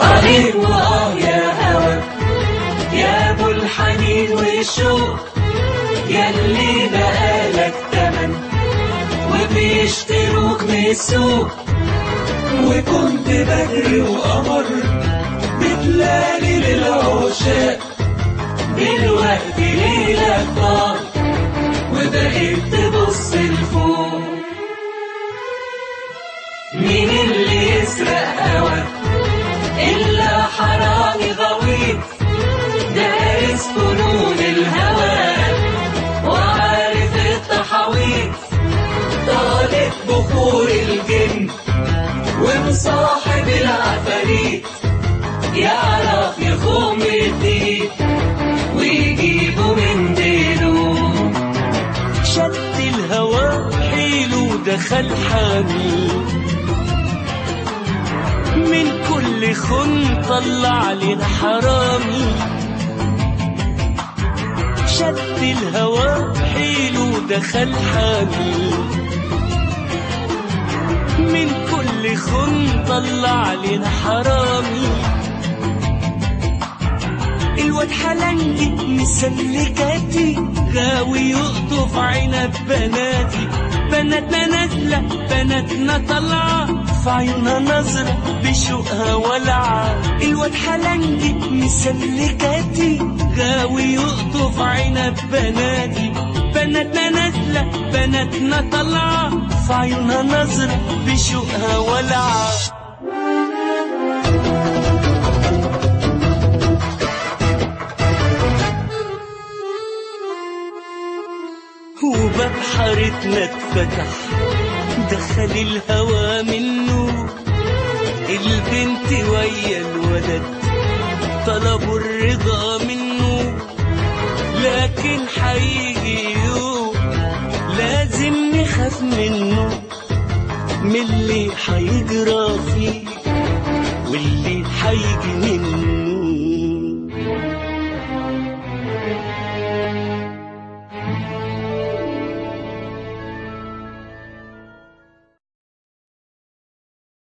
طريق وآه يا هوى يا ابو الحنين والشوق ياللي بقالك تمن وبيشتروك من السوق وكنت بدري وقمر بتلاقي للعشاق دلوقتي ليلك طار وبقيت تبص لفوق مين اللي يسرق هوا إلا حرامي غويط دارس فنون الهوى وعارف التحاويط طالب بخور الجن ومصاحب العفاريت يعرف يخوم الدين ويجيبه من دينه شد الهوى حيله دخل حامي من كل خن طلع لنا حرامي شد الهوى حيله دخل حامي من كل خن طلع لنا حرامي الواد حلنجي مسلكاتي غاوي يقطف عنب بناتي بناتنا نازلة بناتنا طالعة في عيونها نظرة بشوقها ولعة الواد حلنجي مسلكاتي غاوي يقطف عنب بناتي بناتنا نازلة بناتنا طالعة في عيونها نظرة بشوقها ولعة وباب حارتنا اتفتح دخل الهوى منه البنت ويا الولد طلبوا الرضا منه لكن هيجي يوم لازم نخاف منه من اللي هيجرى فيه